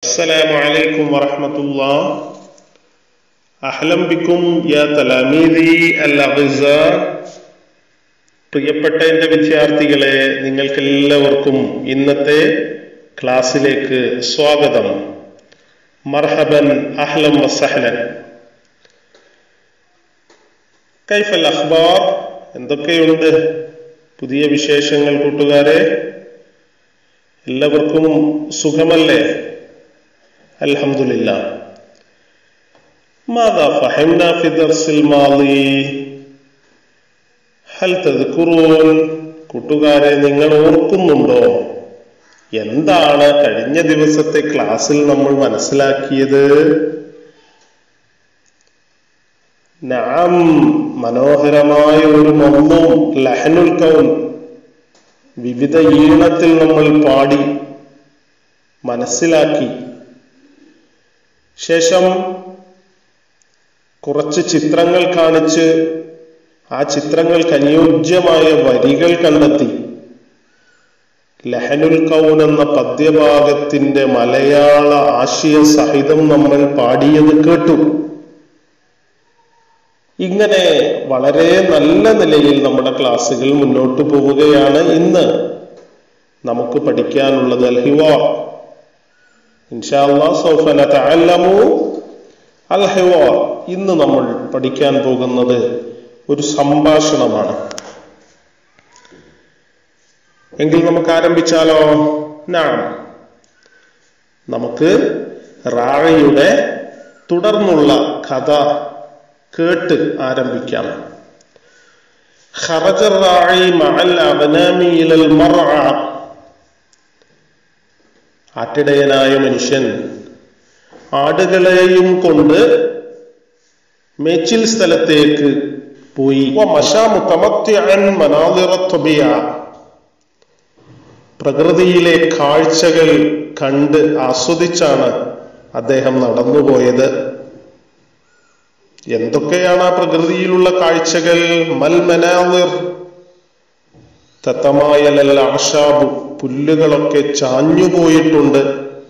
السلام عليكم ورحمة الله أهلا بكم يا تلاميذي الأعزاء പ്രിയപ്പെട്ട എൻ്റെ വിദ്യാർത്ഥികളെ നിങ്ങൾക്കെല്ലാവർക്കും ഇന്നത്തെ ക്ലാസ്സിലേക്ക് സ്വാഗതം മർഹബൻ അഹ്ലം വസഹലൻ കൈഫൽ അഖ്ബാർ എന്തൊക്കെയുണ്ട് പുതിയ വിശേഷങ്ങൾ കൂട്ടുകാരെ എല്ലാവർക്കും സുഖമല്ലേ അൽഹംദുലില്ല ماذا فهمنا في الدرس الماضي ഹൽ തذكرون കൂട്ടുകാരെ നിങ്ങൾ ഓർക്കുന്നുണ്ടോ എന്താണ് കഴിഞ്ഞ ദിവസത്തെ ക്ലാസ്സിൽ നമ്മൾ മനസ്സിലാക്കിയത് നാം മനോഹരമായ ഒരു മൊന്നും ലഹനുൽ കൗൻ വിവിധ ഈണത്തിൽ നമ്മൾ പാടി മനസ്സിലാക്കി ശേഷം കുറച്ച് ചിത്രങ്ങൾ കാണിച്ച് ആ ചിത്രങ്ങൾക്ക് അനുയോജ്യമായ വരികൾ കണ്ടെത്തി ലഹനുൽ കൗൻ എന്ന പദ്യഭാഗത്തിന്റെ മലയാള ആശയ സഹിതം നമ്മൾ പാടിയത് കേട്ടു ഇങ്ങനെ വളരെ നല്ല നിലയിൽ നമ്മുടെ ക്ലാസ്സുകൾ മുന്നോട്ട് പോവുകയാണ് ഇന്ന് നമുക്ക് പഠിക്കാനുള്ളത് അൽഹിവാർ ഇൻഷാല്ലാ സൗഫ നതഅല്ലമു അൽ ഹിവാർ ഇന്ന് നമ്മൾ പഠിക്കാൻ പോകുന്നത് ഒരു സംഭാഷണമാണ് എങ്കിൽ നമുക്ക് ആരംഭിച്ചാലോ നാം നമുക്ക് റാഴയുടെ തുടർന്നുള്ള കഥ കേട്ട് ആരംഭിക്കാം خرج الراعي مع الأغنام إلى المرعى ആട്ടിടയനായ മനുഷ്യൻ ആടുകളെയും കൊണ്ട് മേച്ചിൽ സ്ഥലത്തേക്ക് പോയി പ്രകൃതിയിലെ കാഴ്ചകൾ കണ്ട് ആസ്വദിച്ചാണ് അദ്ദേഹം നടന്നുപോയത് എന്തൊക്കെയാണ് ആ പ്രകൃതിയിലുള്ള കാഴ്ചകൾ മൽ മനാവിർ തത്തമായലൽ ആഷാബു പുല്ലുകളൊക്കെ ചാഞ്ഞുപോയിട്ടുണ്ട്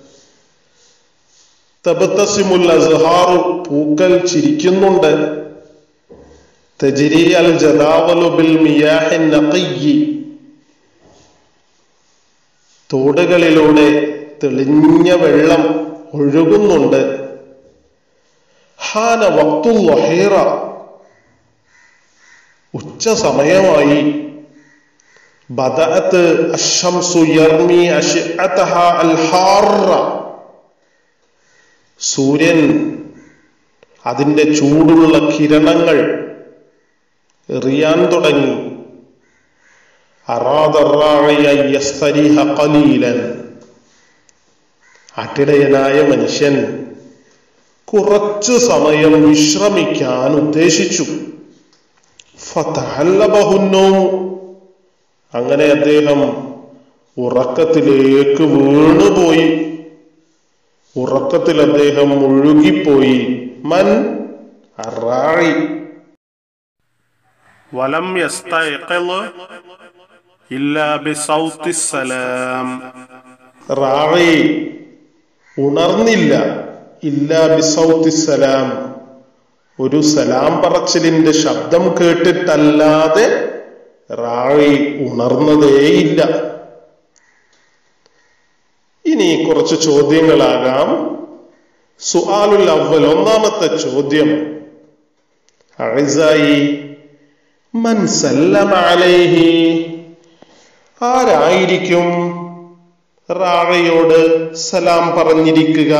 തബത്തസിമുൽ അസ്ഹാറു പൂക്കൾ ചിരിക്കുന്നുണ്ട് തജിരി അൽ ജദാവലു ബിൽ മിയാഹിൻ നഖയ്യി തോടുകളിലൂടെ തെളിഞ്ഞ വെള്ളം ഒഴുകുന്നുണ്ട് ഹാന വക്തുൽ വഹീറ ഉച്ച സമയമായി ബദഅത്ത് അശംസു യർമി അഷിഅതഹ അൽ ഹാറ സൂര്യൻ അതിന്റെ ചൂടുള്ള കിരണങ്ങൾ എറിയാൻ തുടങ്ങി അട്ടിടയനായ മനുഷ്യൻ കുറച്ചു സമയം വിശ്രമിക്കാൻ ഉദ്ദേശിച്ചു ഫതഹല്ലബഹുന്നോ അങ്ങനെ അദ്ദേഹം ഉറക്കത്തിലേക്ക് വീണുപോയി ഉറക്കത്തിൽ അദ്ദേഹം മുഴുകിപ്പോയി മൻ അറാഴി വലം സലാം റാഴി ഉണർന്നില്ല ഇല്ലാ ബിസൗത്തി സലാം ഒരു സലാം പറച്ചിലിന്റെ ശബ്ദം കേട്ടിട്ടല്ലാതെ റാഴി ഉണർന്നതേയില്ല ഇനി കുറച്ച് ചോദ്യങ്ങളാകാം സുആലുൽ അവൽ ഒന്നാമത്തെ ചോദ്യം അഴിസായി മൻ സല്ലമ അലൈഹി ആരായിരിക്കും റാഴയോട് സലാം പറഞ്ഞിരിക്കുക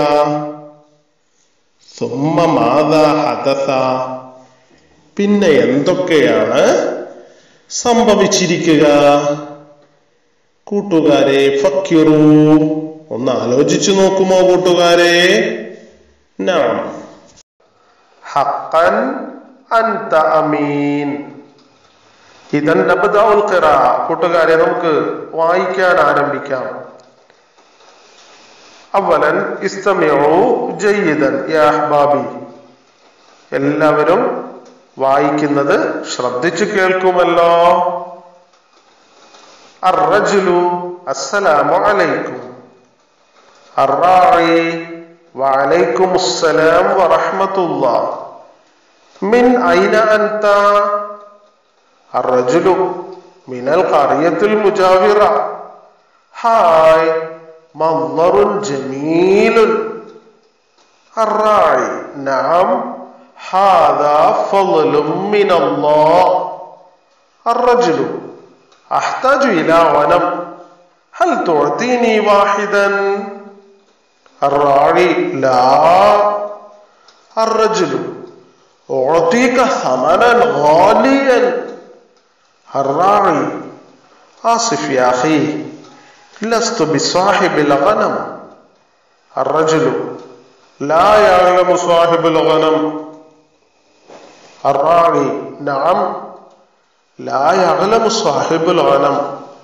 സുമ്മ മാതാ ഹദസ പിന്നെ എന്തൊക്കെയാണ് സംഭവിച്ചിരിക്കുക കൂട്ടുകാരെ ഫക്കിറു ഒന്ന് ആലോചിച്ചു നോക്കുമോ കൂട്ടുകാരെ നാം ഹഖൻ അൻത അമീൻ ഇതൻ നബ്ദഉൽ ഖിറാ കൂട്ടുകാരെ നമുക്ക് വായിക്കാൻ ആരംഭിക്കാം അവലൻ ഇസ്തമിഉ ജയ്യിദൻ യാ അഹ്ബാബി എല്ലാവരും വായിക്കുന്നത് ശ്രദ്ധിച്ചു കേൾക്കുമല്ലോ الرجل السلام عليكم الراعي وعليكم السلام ورحمة الله من أين أنت الرجل من القرية المجاورة هاي منظر جميل الراعي نعم هذا فضل من الله الرجل أحتاج إلى غنم هل تعطيني واحدا الراعي لا الرجل أعطيك ثمنا غاليا الراعي آسف يا أخي لست بصاحب الغنم الرجل لا يعلم صاحب الغنم الراعي نعم لا يعلم صاحب الغنم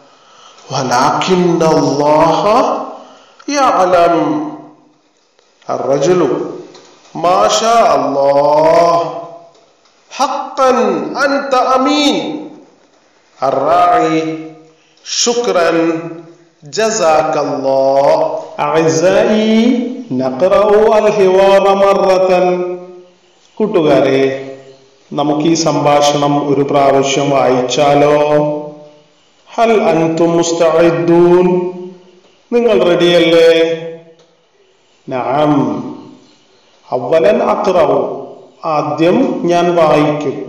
ولكن الله يعلم الرجل ما شاء الله حقا أنت أمين الراعي شكرا جزاك الله أعزائي نقرأ الحوار مرة കൂട്ടുകാരെ നമുക്ക് ഈ സംഭാഷണം ഒരു പ്രാവശ്യം വായിച്ചാലോ ഹൽ അൻതും മുസ്തഇദ്ദൂൻ നിങ്ങൾ റെഡിയല്ലേ നഅം അവലൻ അഖ്റഉ ആദ്യം ഞാൻ വായിക്കും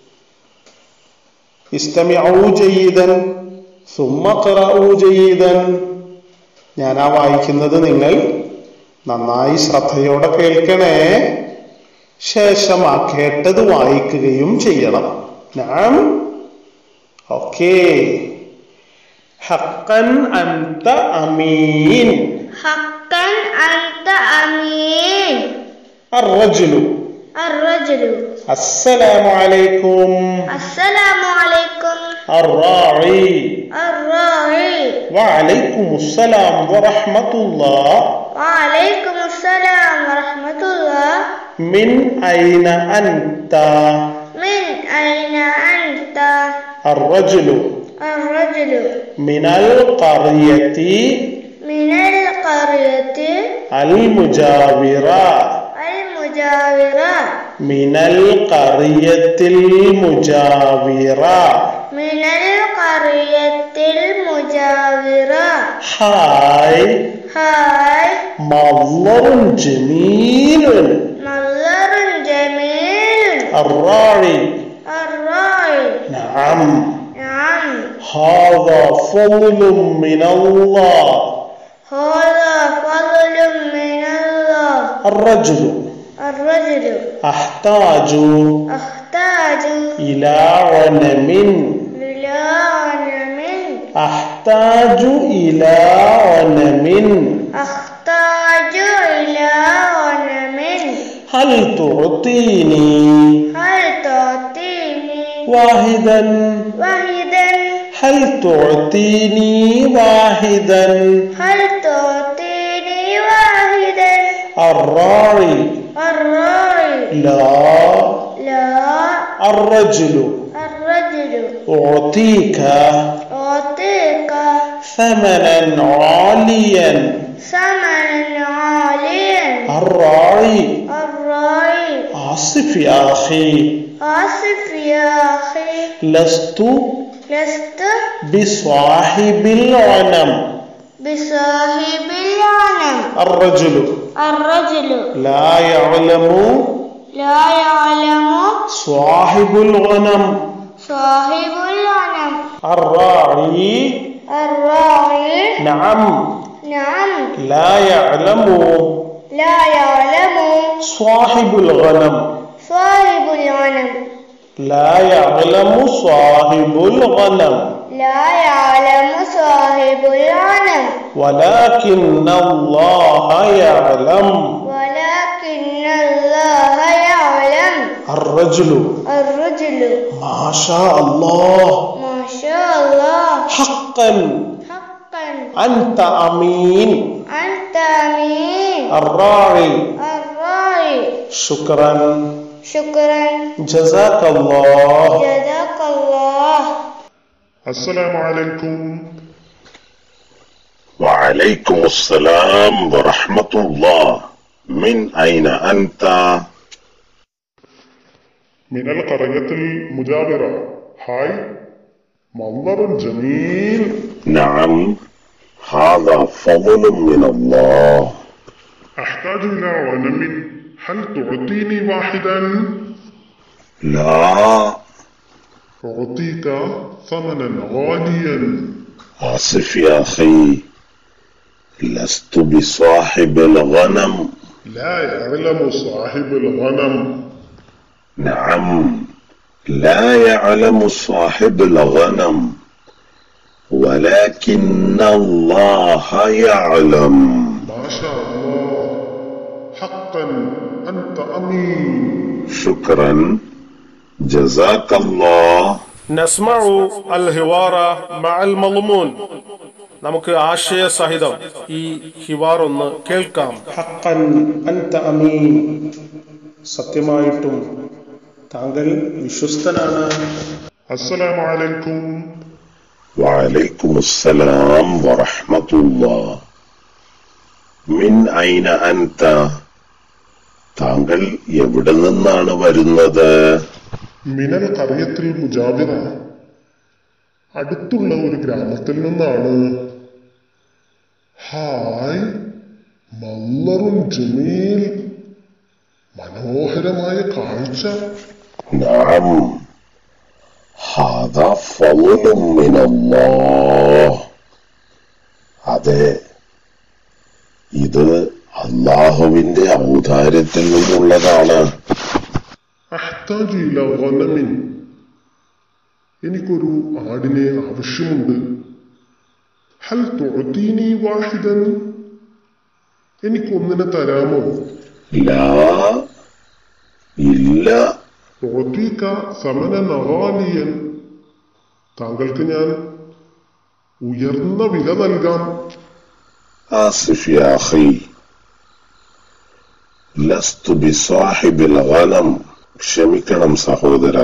ഇസ്തമിഊ ജയ്യിദൻ സുമ്മ ഖറഊ ജയ്യിദൻ ഞാൻ ആ വായിക്കുന്നത് നിങ്ങൾ നന്നായി ശ്രദ്ധയോടെ കേൾക്കണേ ശേഷം ആ കേട്ടത് വായിക്കുകയും ചെയ്യണം ഞാൻ ഓക്കേ ഹക്കൻ അന്ത അമീൻ حقا أنت أمين الرجل الرجل السلام عليكم السلام عليكم الراعي الراعي وعليكم السلام ورحمة الله وعليكم السلام ورحمة الله من أين أنت من أين أنت الرجل الرجل من القرية من القرية المجاورة المجاورة من القرية المجاورة من القرية المجاورة هاي هاي منظر جميل منظر جميل الراعي الراعي نعم نعم هذا فضل من الله هذا فضل من الله الرجل الرجل أحتاج أحتاج إلى غنم إلى غنم أحتاج إلى غنم أحتاج إلى غنم هل تعطيني هل تعطيني واحدا واحدا هل تعطيني واحدا هل تعطيني واحدا الراعي الراعي لا لا الرجل الرجل أعطيك أعطيك ثمنا عاليا ثمنا عاليا الراعي الراعي آسف يا أخي آسف يا أخي لست لست بصاحب الغنم بصاحب الغنم الرجل الرجل لا يعلم لا يعلم صاحب الغنم صاحب الغنم الراعي الراعي نعم نعم لا يعلم لا يعلم صاحب الغنم صاحب الغنم لا يعلم صاحب الغنم لا يعلم صاحب الغنم ولكن الله يعلم ولكن الله يعلم الرجل الرجل ما شاء الله ما شاء الله حقا حقا أنت أمين أنت أمين الراعي الراعي شكرا شكرا جزاك الله جزاك الله السلام عليكم وعليكم وعليكم السلام ورحمة الله من أين أنت؟ من القرية المجاورة هاي منظر جميل نعم هذا فضل من الله أحتاج إلى غنم هل تعطيني واحدا؟ لا أعطيك ثمنا غاليا آسف يا أخي لست بصاحب الغنم لا يعلم صاحب الغنم نعم لا يعلم صاحب الغنم ولكن الله يعلم ما شاء الله حقا أنت أمين شكرا جزاك الله നസ്മഉ അൽ ഹിവാറ മഅൽ മളുമൂൻ നമുക്ക് ആശയ സഹിതം ഈ ഹിവാർ ഒന്ന് കേൾക്കാം ഹഖൻ അൻത അമീൻ സത്യമായിട്ടും താങ്കൾ വിശ്വസ്തനാണ് السلام عليكم وعليكم السلام ورحمة الله من أين أنت താങ്കൾ എവിടെ നിന്നാണ് വരുന്നത് മിനൽ കറിയത്തിൽ മുജാവിറ അടുത്തുള്ള ഒരു ഗ്രാമത്തിൽ നിന്നാണ് ഹായ് മല്ലറും ജമീൽ മനോഹരമായ കാഴ്ച نعم هذا فضل من الله അതെ ഇത് അള്ളാഹുവിന്റെ ഔദാര്യത്തിൽ നിന്നുള്ളതാണ് അഹ്താജു ഇല ഗനമിൻ എനിക്കൊരു ആടിനെ ആവശ്യമുണ്ട് ഹൽ തുഅതീനി വാഹിദൻ എനിക്കൊന്നിനെ തരാമോ ലാ ഇല്ല ഉഅതീക സമനൻ ഗാലിയൻ താങ്കൾക്ക് ഞാൻ ഉയർന്ന വില നൽകാം ആസിഫ് യാ അഖി ലസ്തു ബിസാഹിബിൽ ഗനം ക്ഷമിക്കണം സഹോദര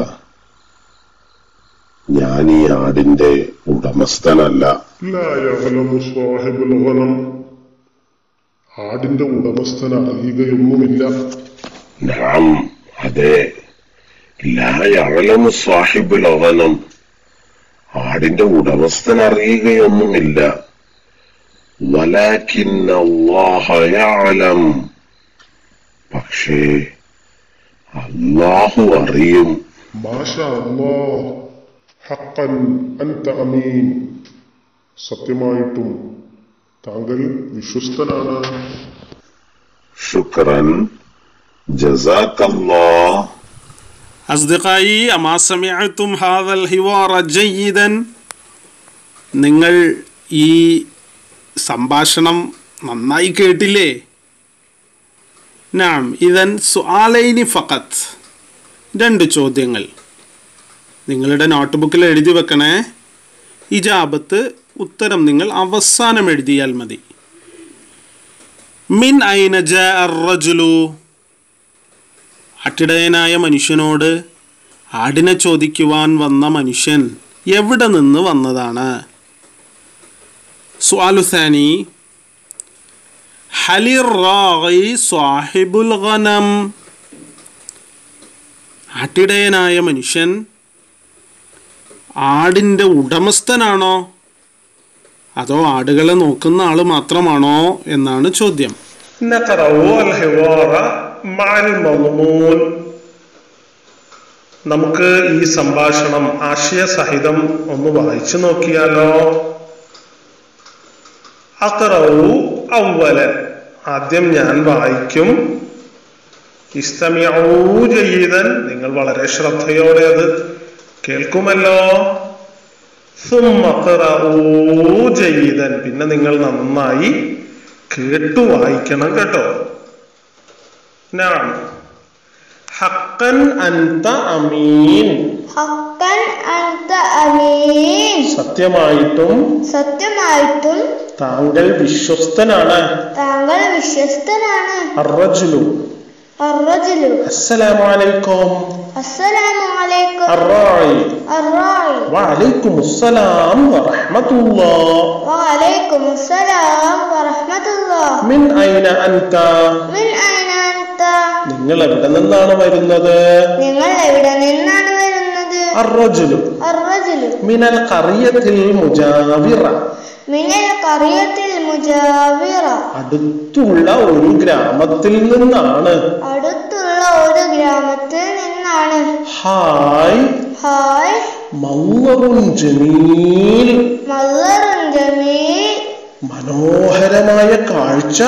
ഞാൻ ഈ ആടിന്റെ ഉടമസ്ഥനല്ല لا يعلم صاحب الغنم ആടിന്റെ ഉടമസ്ഥൻ അറിയുകയൊന്നുമില്ല നഅം അതെ ലാ യഅലമു സാഹിബുൽ ഗനം ആടിന്റെ ഉടമസ്ഥൻ അറിയുകയൊന്നുമില്ല വലാകിൻ അല്ലാഹ യഅലം പക്ഷേ അല്ലാഹു അറിയും മാഷാ അല്ലാഹ് ഹഖൻ അൻത അമീൻ സത്യമായിട്ടും താങ്കൾ വിശ്വസ്തനാണ് ശുക്രൻ ജസാക്കല്ലാഹ് അസ്ദിഖായി അമാ സമിഅത്തും ഹാദൽ ഹിവാറ ജയ്യിദൻ നിങ്ങൾ ഈ സംഭാഷണം നന്നായി കേട്ടില്ലേ നാം ഇതൻ സുആലൈനി ഫഖത്ത് രണ്ട് ചോദ്യങ്ങൾ നിങ്ങളുടെ നോട്ട്ബുക്കിൽ എഴുതി വെക്കണേ ഇജാബത്ത് ഉത്തരം നിങ്ങൾ അവസാനം എഴുതിയാൽ മതി മിൻ ഐന ജാ റജുലു അട്ടിടയനായ മനുഷ്യനോട് ആടിനെ ചോദിക്കുവാൻ വന്ന മനുഷ്യൻ എവിടെ നിന്ന് വന്നതാണ് സ്വാലുസാനി ഹലിർ റാഗി സ്വാഹിബുൽ ഗനം ആട്ടിടയനായ മനുഷ്യൻ ആടിൻ്റെ ഉടമസ്ഥനാണോ അതോ ആടുകളെ നോക്കുന്ന ആള് മാത്രമാണോ എന്നാണ് ചോദ്യം നമുക്ക് ഈ സംഭാഷണം ആശയസഹിതം ഒന്ന് വായിച്ചു നോക്കിയാലോ അക്റവു അവലൻ ആദ്യം ഞാൻ വായിക്കും ഇസ്തമിഊ ജയ്യിദൻ നിങ്ങൾ വളരെ ശ്രദ്ധയോടെ അത് കേൾക്കുമല്ലോ സുമ്മ ഖറഊ ജയ്യിദൻ പിന്നെ നിങ്ങൾ നന്നായി കേട്ടു വായിക്കണം കേട്ടോ ഞാൻ ഹക്കൻ അൻത അമീൻ حقا أنت أمين സത്യമായിട്ടും സത്യമായിട്ടും താങ്കൾ വിശ്വസ്തനാണ് താങ്കൾ വിശ്വസ്തനാണ് അറജുലു الرجل السلام عليكم السلام عليكم الراعي الراعي وعليكم السلام ورحمة الله وعليكم السلام ورحمة الله من أين أنت من أين أنت നിങ്ങൾ എവിടെ നിന്നാണ് വരുന്നത് നിങ്ങൾ എവിടെ നിന്നാണ് വരുന്നത് الرجل الرجل من القرية المجاورة من القرية المجاورة അടുത്തുള്ള ഒരു ഗ്രാമത്തിൽ നിന്നാണ് അടുത്തുള്ള ഒരു ഗ്രാമത്തിൽ നിന്നാണ് ഹായ് ഹായ് മല്ലറുൻ ജമീൽ മല്ലറും ജമീൽ മനോഹരമായ കാഴ്ച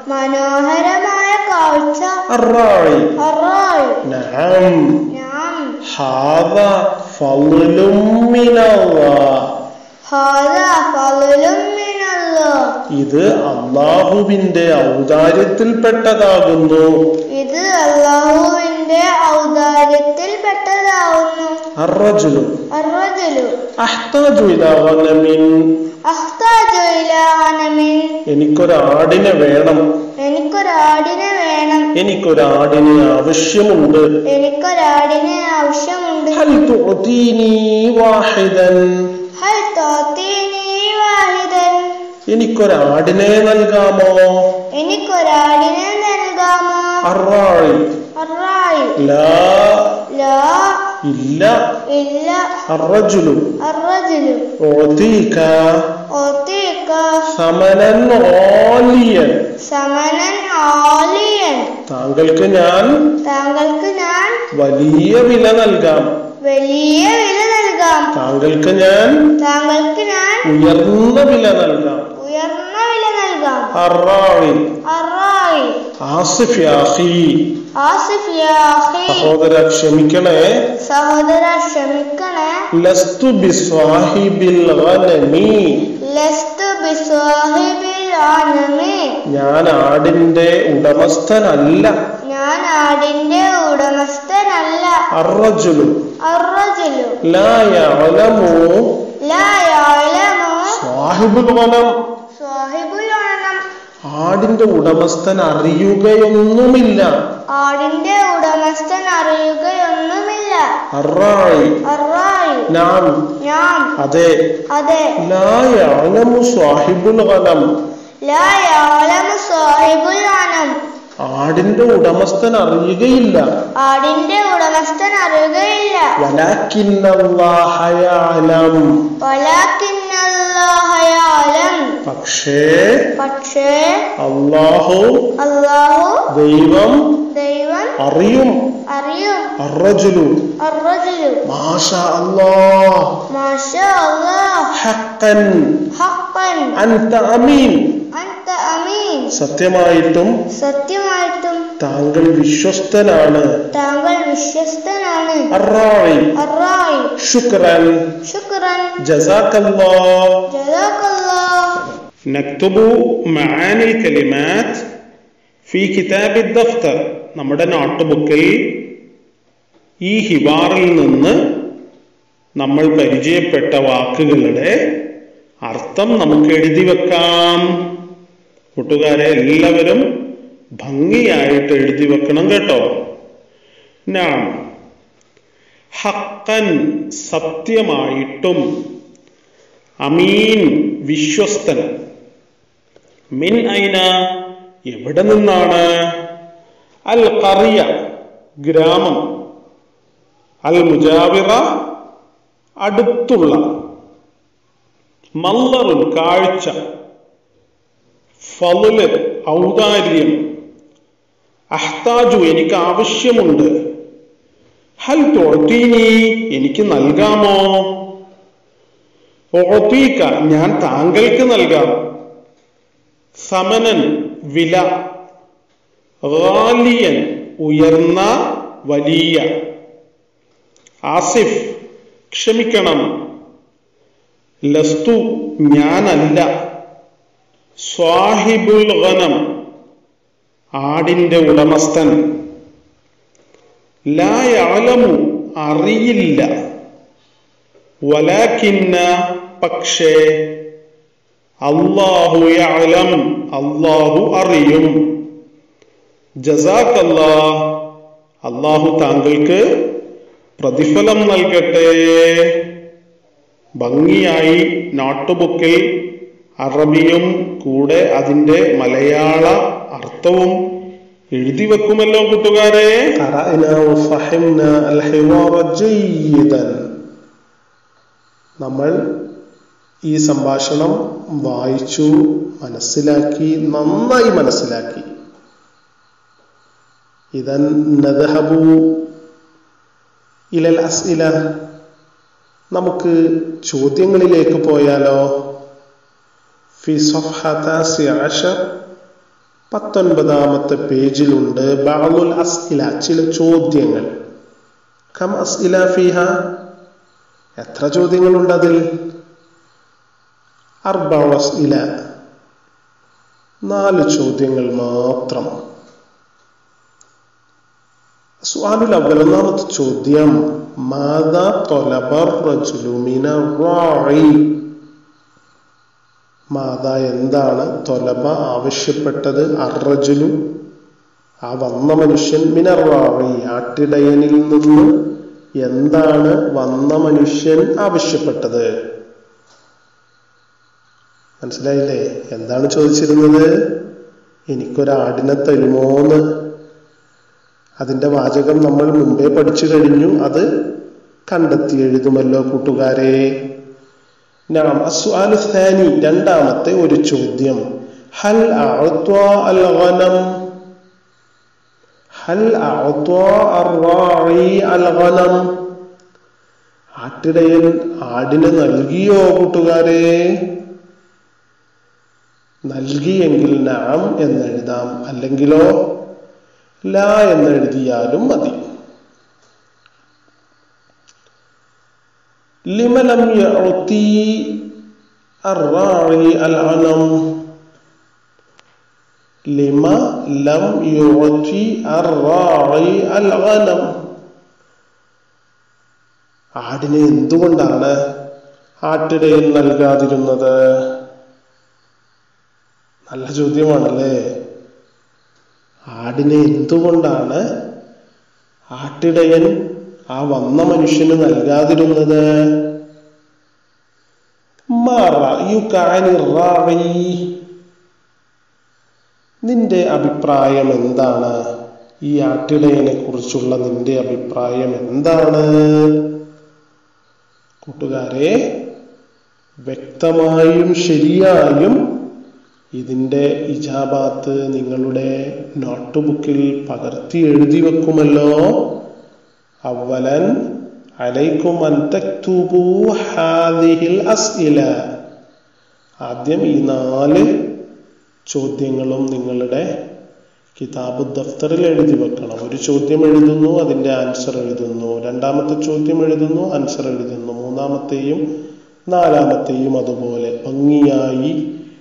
മനോഹരമായ കാഴ്ച الراعي അറായ് نعم ഞാൻ هذا فضل من الله ഹാദാ ഫളലും മിനല്ലാഹ് ഇത് അള്ളാഹുവിന്റെ ഔദാര്യത്തിൽപ്പെട്ടതാകുന്നു ഇത് അള്ളാഹുവിന്റെ ഔദാര്യത്തിൽ പെട്ടതാവുന്നു الرجل അർറജുലു أحتاج إلى غنم അഖ്താജു ഇലാ ഗനമിൻ എനിക്കൊരാടിനെ വേണം എനിക്കൊരാടിനെ വേണം എനിക്കൊരാടിനെ ആവശ്യമുണ്ട് എനിക്കൊരാടിനെ ആവശ്യമുണ്ട് هل تعطيني واحدا ഹൽ തോത്തീനി വാഹിദൻ എനിക്കൊരാടിനെ നൽകാമോ എനിക്കൊരാടിനെ നൽകാമോ الراعي അറായി لا ലാ ഇല്ല ഇല്ല الرجل അർറജുലു أعطيك ഒത്തീക ثمنا غاليا സമനൻ ആലിയൻ താങ്കൾക്ക് ഞാൻ താങ്കൾക്ക് ഞാൻ വലിയ വില നൽകാം വലിയ വില നൽകാം താങ്കൾക്ക് ഞാൻ താങ്കൾക്ക് ഞാൻ ഉയർന്ന വില നൽകാം ഉയർന്ന വില നൽകാം الراعي അറായി ആസിഫ് യാ അഖി ആസിഫ് യാ അഖി സഹോദര ക്ഷമിക്കണേ സഹോദര ക്ഷമിക്കണേ ലസ്തു ബിസ്വാഹിബിൽ ഗനമി ലസ്തു ബിസ്വാഹിബിൽ ആനമി ഞാൻ ആടിന്റെ ഉടമസ്ഥനല്ല ഞാൻ ആടിന്റെ ഉടമസ്ഥനല്ല അർറജുലു അർറജുലു ലാ യഅലമു ലാ യഅലമു സാഹിബുൽ ഗനം സാഹിബുൽ അനം ആടിന്റെ ഉടമസ്ഥൻ അറിയുകയൊന്നുമില്ല ആടിന്റെ ഉടമസ്ഥൻ അറിയുകയൊന്നുമില്ല അറായി അറായി നാം ഞാൻ അതെ അതെ ലാ യഅലമു സാഹിബുൽ ഗനം ലാ യഅലമു സാഹിബുൽ അനം ആടിന്റെ ഉടമസ്ഥൻ അറിയുകയില്ല ആടിന്റെ ഉടമസ്ഥൻ അറിയുകയില്ല വലാക്കിന്നല്ലാഹ യഅലം വലാകിന്നല്ലാഹ യഅലം പക്ഷേ പക്ഷേ അള്ളാഹു അല്ലാഹു ദൈവം ദൈവം അറിയും അറിയും അർറജുലു അർറജുലു മാഷാ അല്ലാഹ് മാഷാ അല്ലാഹ് ഹഖൻ ഹഖൻ അൻത അമീൻ അൻത അമീൻ സത്യമായിട്ടും സത്യമായിട്ടും താങ്കൾ വിശ്വസ്തനാണ് താങ്കൾ വിശ്വസ്തനാണ് അറായി അറായി ശുക്രൻ ശുക്രൻ ജസാക്കല്ലാഹ് ജസാക്കല്ലാഹ് نكتب معاني الكلمات في كتاب الدفتر നമ്മുടെ നോട്ട് ബുക്കിൽ ഈ ഹിവാറിൽ നിന്ന് നമ്മൾ പരിചയപ്പെട്ട വാക്കുകളുടെ അർത്ഥം നമുക്ക് എഴുതി വെക്കാം കൂട്ടുകാരെ എല്ലാവരും ഭംഗിയായിട്ട് എഴുതി വെക്കണം കേട്ടോ നാം ഹക്കൻ സത്യമായിട്ടും അമീൻ വിശ്വസ്തൻ മിൻ ഐന എവിടെ നിന്നാണ് അൽ കറിയ ഗ്രാമം അൽ മുജാവിറ അടുത്തുള്ള മല്ലറുൻ കാഴ്ച ഫലുല് ഔദാര്യം അഹ്താജു എനിക്ക് ആവശ്യമുണ്ട് ഹൽ തോട്ടീനി എനിക്ക് നൽകാമോ ഓത്തീക്ക ഞാൻ താങ്കൾക്ക് നൽകാം സമനൻ വില ഗാലിയൻ ഉയർന്ന വലിയ ആസിഫ് ക്ഷമിക്കണം ലസ്തു ഞാനല്ല സ്വാഹിബുൽ ഗനം ആടിന്റെ ഉടമസ്ഥൻ ലായാലമു അറിയില്ല വലാക്കിന്ന പക്ഷേ അള്ളാഹു യഅലം അള്ളാഹു അറിയും ജസാക്കല്ലാ അള്ളാഹു താങ്കൾക്ക് പ്രതിഫലം നൽകട്ടെ ഭംഗിയായി നോട്ട്ബുക്കിൽ അറബിയും കൂടെ അതിന്റെ മലയാള അർത്ഥവും എഴുതി വെക്കുമല്ലോ കൂട്ടുകാരെ നമ്മൾ ഈ സംഭാഷണം വായിച്ചു മനസ്സിലാക്കി നന്നായി മനസ്സിലാക്കി ഇതൻ നദഹബു ഇലൽ അസ്ഇല നമുക്ക് ചോദ്യങ്ങളിലേക്ക് പോയാലോ ഫി അഷർ പത്തൊൻപതാമത്തെ പേജിലുണ്ട് ബഅലുൽ അസ്ഇല ചില ചോദ്യങ്ങൾ കം അസ്ഇല ഫിഹ എത്ര ചോദ്യങ്ങളുണ്ട് അതിൽ അർബഅ അസ്ഇല നാല് ചോദ്യങ്ങൾ മാത്രം സുആലുൽ അവൽ ഒന്നാമത്തെ ചോദ്യം മാതാ തൊലബർ റജുലുമിന റായി മാതാ എന്താണ് തൊലബ ആവശ്യപ്പെട്ടത് അറജുലു ആ വന്ന മനുഷ്യൻ മിനറായി ആട്ടിടയനിൽ നിന്ന് എന്താണ് വന്ന മനുഷ്യൻ ആവശ്യപ്പെട്ടത് മനസ്സിലായില്ലേ എന്താണ് ചോദിച്ചിരുന്നത് എനിക്കൊരാടിനെ തരുമോന്ന് അതിന്റെ വാചകം നമ്മൾ മുമ്പേ പഠിച്ചു കഴിഞ്ഞു അത് കണ്ടെത്തി എഴുതുമല്ലോ കൂട്ടുകാരെ നാം അസ്വാലു ഥാനി രണ്ടാമത്തെ ഒരു ചോദ്യം ഹൽ അഅ്ത്വാ അൽ ഗനം ഹൽ അഅ്ത്വാ അർ-റാഇ അൽ ഗനം ആട്ടിടയൻ ആടിന് നൽകിയോ കൂട്ടുകാരെ നൽകിയെങ്കിൽ നാം എന്നെഴുതാം അല്ലെങ്കിലോ ലാ എന്നെഴുതിയാലും മതി ലിമലം യഅ്തി الراعي الغنم لما لم يعطي الراعي الغنم ആടിനെ എന്തുകൊണ്ടാണ് ആട്ടിടയിൽ നൽകാതിരുന്നത് നല്ല ചോദ്യമാണല്ലേ ആടിനെ എന്തുകൊണ്ടാണ് ആട്ടിടയൻ ആ വന്ന മനുഷ്യന് നൽകാതിരുന്നത് നിന്റെ അഭിപ്രായം എന്താണ് ഈ ആട്ടിടയനെ കുറിച്ചുള്ള നിന്റെ അഭിപ്രായം എന്താണ് കൂട്ടുകാരെ വ്യക്തമായും ശരിയായും ഇതിന്റെ ഇജാബാത്ത് നിങ്ങളുടെ നോട്ട്ബുക്കിൽ പകർത്തി എഴുതി വെക്കുമല്ലോ അവലൻ അലൈക്കും അൻ തക്തുബു ഹാദിഹിൽ അസ്ഇല ആദ്യം ഈ നാല് ചോദ്യങ്ങളും നിങ്ങളുടെ കിതാബ് ദഫ്തറിൽ എഴുതി വെക്കണം ഒരു ചോദ്യം എഴുതുന്നു അതിന്റെ ആൻസർ എഴുതുന്നു രണ്ടാമത്തെ ചോദ്യം എഴുതുന്നു ആൻസർ എഴുതുന്നു മൂന്നാമത്തെയും നാലാമത്തെയും അതുപോലെ ഭംഗിയായി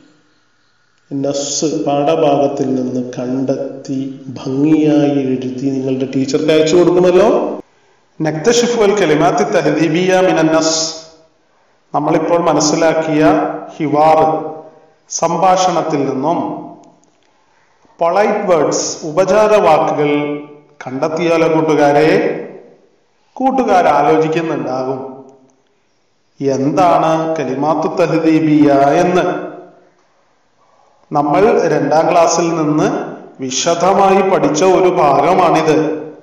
നസ് പാഠഭാഗത്തിൽ നിന്ന് കണ്ടെത്തി ഭംഗിയായി എഴുതി നിങ്ങളുടെ ടീച്ചർക്ക് അയച്ചു കൊടുക്കുമല്ലോ നക്തഷിഫു അൽ കലിമാത്തി തഹദീബിയ മിനന്നസ് നമ്മളിപ്പോൾ മനസ്സിലാക്കിയ ഹിവാർ സംഭാഷണത്തിൽ നിന്നും പൊളൈറ്റ് വേർഡ്സ് ഉപചാര വാക്കുകൾ കണ്ടെത്തിയാലോ കൂട്ടുകാരെ കൂട്ടുകാർ ആലോചിക്കുന്നുണ്ടാകും എന്താണ് കലിമാത്തു തഹദീബിയ എന്ന് നമ്മൾ രണ്ടാം ക്ലാസ്സിൽ നിന്ന് വിശദമായി പഠിച്ച ഒരു ഭാഗമാണിത്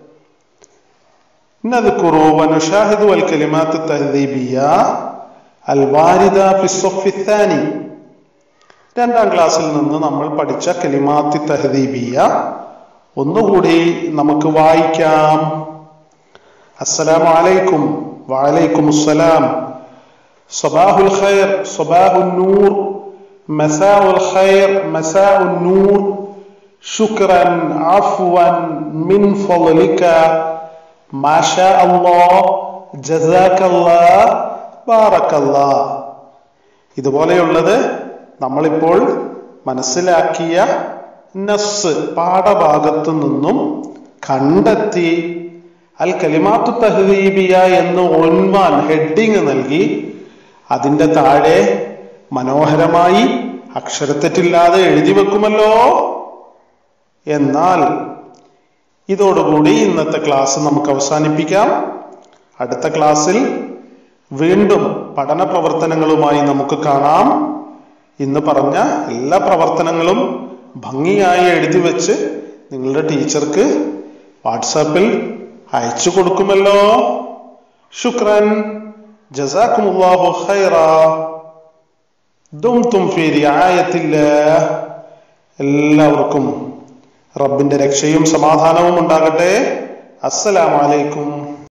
نذكر ونشاهد الكلمات التهذيبية الواردة في الصف الثاني രണ്ടാം ക്ലാസ്സിൽ നിന്ന് നമ്മൾ പഠിച്ച കലിമാത്തി തഹദീബിയ ഒന്നുകൂടി നമുക്ക് വായിക്കാം അസ്സലാമു അലൈക്കും വഅലൈക്കും അസ്സലാം സബാഹുൽ ഖൈർ സബാഹുൽ നൂർ مساء الخير مساء النور شكرا عفوا من فضلك ما شاء الله جزاك الله بارك الله ഇതുപോലെയുള്ളത് നമ്മളിപ്പോൾ മനസ്സിലാക്കിയ നസ് പാഠഭാഗത്തു നിന്നും കണ്ടെത്തി അൽ കലിമാത്തു തഹദീബിയ എന്ന് ഒൻവാൻ ഹെഡിങ് നൽകി അതിന്റെ താഴെ മനോഹരമായി അക്ഷരത്തെറ്റില്ലാതെ എഴുതി വെക്കുമല്ലോ എന്നാൽ ഇതോടുകൂടി ഇന്നത്തെ ക്ലാസ് നമുക്ക് അവസാനിപ്പിക്കാം അടുത്ത ക്ലാസ്സിൽ വീണ്ടും പഠന പ്രവർത്തനങ്ങളുമായി നമുക്ക് കാണാം ഇന്ന് പറഞ്ഞ എല്ലാ പ്രവർത്തനങ്ങളും ഭംഗിയായി എഴുതി വെച്ച് നിങ്ങളുടെ ടീച്ചർക്ക് വാട്സാപ്പിൽ അയച്ചു കൊടുക്കുമല്ലോ ശുക്രൻ ജസാക്കുമുല്ലാഹു ഖൈറ ദുംതും ഫീ റിആയത്തില്ലാഹ് എല്ലാവർക്കും റബ്ബിന്റെ രക്ഷയും സമാധാനവും ഉണ്ടാകട്ടെ അസ്സലാമലൈക്കും